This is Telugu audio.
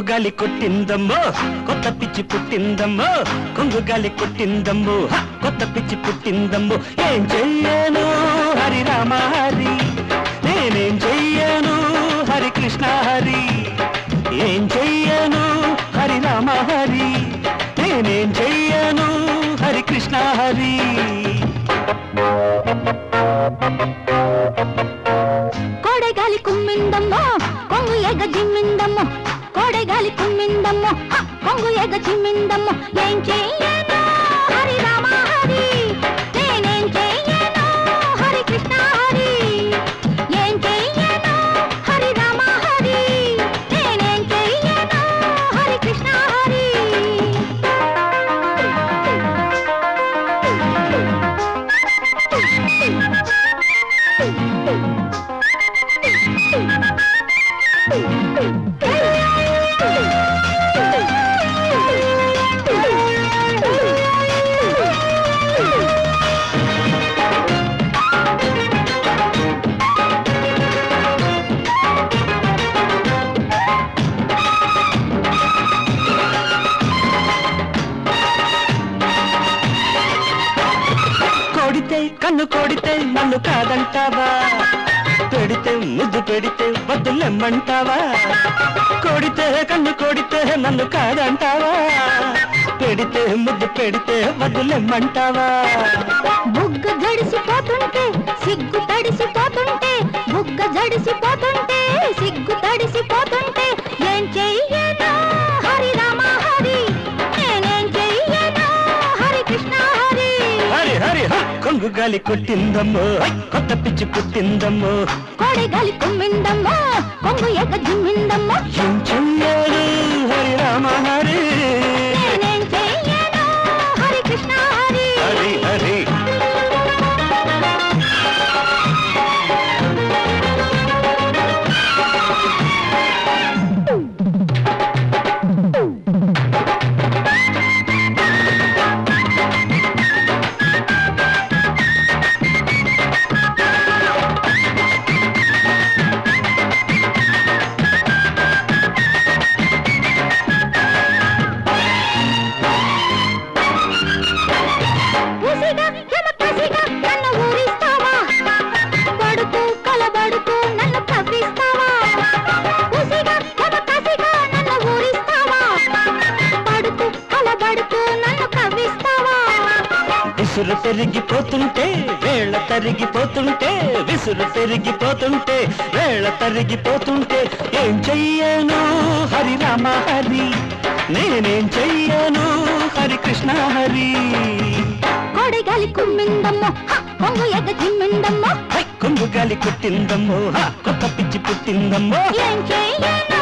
గాలి కొట్టిందమ్మో కొత్త పిచ్చి పుట్టిందమ్మో కొంగు గాలి కొట్టిందమ్మో హ, కొత్త పిచ్చి పుట్టిందమ్మో ఏం చెయ్యను హరి రామ హరి నేనేం చెయ్యను హరి కృష్ణ హరి ఏం చెయ్యను హరి రామ హరి నేనేం చెయ్యను హరి కృష్ణ హరి కోడెగాలి కుమ్మిందమ్మో కొంగు ఎగ జిమ్మిందమ్మో కోడెగాలి కుమ్మిందమ్మో హ, కొంగు ఎగ జిమ్మిందమ్మో ఏం చెయ్యను హరి రామ హరి నేనేం చెయ్యను హరి కృష్ణ హరి ఏం చెయ్యను హరి రామ హరి నేనేం చెయ్యను హరి కృష్ణ హరి కొడితే కన్ను కొడితే నన్ను కాదంటావా పెడితే ముద్దు పెడితే వద్దులెమ్మంటావా కొడితే కన్ను కొడితే నన్ను కాదంటావా పెడితే ముద్దు పెడితే వద్దులెమ్మంటావా బుగ్గ జడిసిపోతుంటే సిగ్గు తడిసిపోతుంటే బుగ్గ జడిసిపోతుంటే సిగ్గు తడిసిపోతుంటే ఏం చెయ్యను హరి రామ హరి నేనేం చెయ్యను హరి కృష్ణ హరి హరి హరి హ! కొంగు గాలి కొట్టిందమ్మో హై! కొత్త పిచ్చి పుట్టిందమ్మో కోడి గాలి కుమ్మిందమ్మో కొంగు ఎగ జిమ్మిందమ్మో ఏం చెయ్యాలి హరి రామ హరి నేనేం చెయ్యను హరి కృష్ణ హరి హరి హరి ఉసిగా యమకసిగా నన్ను ఊరిస్తావా పడుతూ కలబడుతూ నన్ను కవ్విస్తావా ఉసిగా యమకసిగా నన్ను ఊరిస్తావా పడుతూ కలబడుతూ నన్ను కవ్విస్తావా విసురు పెరిగిపోతుంటే వేళ తరిగిపోతుంటే విసురు పెరిగిపోతుంటే వేళ తరిగిపోతుంటే ఏం చెయ్యను హరి రామ హరి నేనేం చెయ్యను హరి కృష్ణ హరి కోడెగాలి కుమ్మిందమ్మో హ, కొంగు ఎగ జిమ్మిందమ్మో హై కొంగు గాలి కొట్టిందమ్మో హ, కొత్త పిచ్చి పుట్టిందమ్మో ఏం చెయ్యను